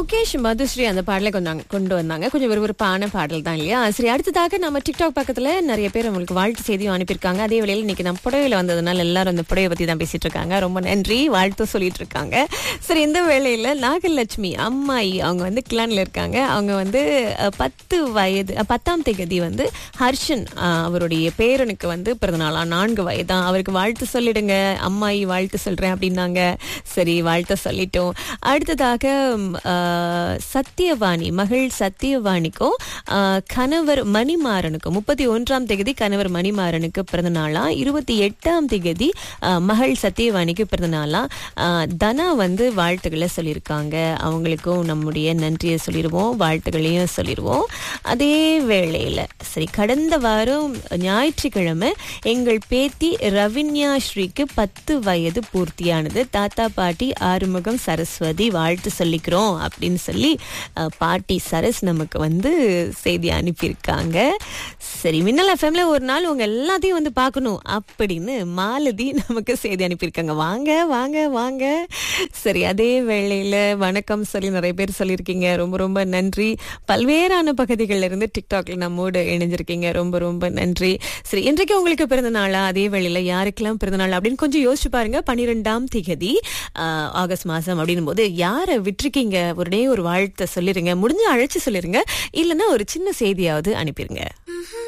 முகேஷ் மதுஸ்ரீ அந்த பாடலை கொண்டாங்க கொண்டு வந்தாங்க கொஞ்சம் விறுவிறுப்பான பாடல் தான் இல்லையா சரி அடுத்ததாக நம்ம டிக்டாக் பக்கத்துல நிறைய பேர் உங்களுக்கு வாழ்த்து செய்தியும் அனுப்பியிருக்காங்க அதே வேளையில் இன்னைக்கு நம்ம புடவையில வந்ததுனால எல்லாரும் அந்த புடவை பத்தி தான் பேசிட்டு இருக்காங்க ரொம்ப நன்றி வாழ்த்து சொல்லிட்டு இருக்காங்க சரி இந்த வேளையில நாகலட்சுமி அம்மாயி அவங்க வந்து கிளான்ல இருக்காங்க அவங்க வந்து அஹ், பத்து வயது அஹ், பத்தாம் தேதி வந்து ஹர்ஷன் அஹ், அவருடைய பேரனுக்கு வந்து பிறந்தநாளா நான்கு வயதான் அவருக்கு வாழ்த்து சொல்லிடுங்க அம்மாயி வாழ்த்து சொல்றேன் அப்படின்னாங்க சரி வாழ்த்த சொல்லிட்டோம் அடுத்ததாக ம், ஆஹ், சத்தியவாணி மகள் சத்தியவாணிக்கும் ஆஹ், கணவர் மணிமாறனுக்கும் முப்பத்தி ஒன்றாம் தேதி கணவர் மணிமாறனுக்கு பிறந்த நாளா இருபத்தி எட்டாம் தேதி ஆஹ், மகள் சத்தியவாணிக்கு பிறந்த நாளா ஆஹ், தனா வந்து வாழ்த்துக்களை சொல்லியிருக்காங்க அவங்களுக்கும் நம்முடைய நன்றியை சொல்லிடுவோம் வாழ்த்துக்களையும் சொல்லிடுவோம் அதே வேளையில சரி கடந்த வாரம் ஞாயிற்றுக்கிழமை எங்கள் பேத்தி ரவின்யா ஸ்ரீக்கு பத்து வயது பூர்த்தியானது தாத்தா பாட்டி ஆறுமுகம் சரஸ்வதி வாழ்த்து சொல்லிக்கிறோம் அப்படின்னு சொல்லி அஹ், பாட்டி சரஸ் நமக்கு வந்து செய்தி அனுப்பியிருக்காங்க சரி மின்னல் எஃப்எம்ல ஒரு நாள் உங்க எல்லாத்தையும் வந்து பார்க்கணும் அப்படின்னு மாலதி நமக்கு செய்தி அனுப்பியிருக்காங்க வாங்க வாங்க வாங்க சரி அதே வேளையில வணக்கம் சொல்லி நிறைய பேர் சொல்லியிருக்கீங்க ரொம்ப ரொம்ப நன்றி பல்வேறான பகுதிகளில் இருந்து டிக்டாக்ல நம்மோடு இணைஞ்சிருக்கீங்க ரொம்ப ரொம்ப நன்றி சரி இன்றைக்கு உங்களுக்கு பிறந்த நாளா அதே வேளையில யாருக்கெல்லாம் பிறந்த நாள் அப்படின்னு கொஞ்சம் யோசிச்சு பாருங்க பன்னிரெண்டாம் திகதி ஆஹ், ஆகஸ்ட் மாசம் அப்படின்னும் போது யாரை விட்டுருக்கீங்க ஒரே ஒரு வாழ்த்தை சொல்லிருங்க முடிஞ்ச அழைச்சு சொல்லிருங்க இல்லைன்னா ஒரு சின்ன செய்தியாவது அனுப்பிருங்க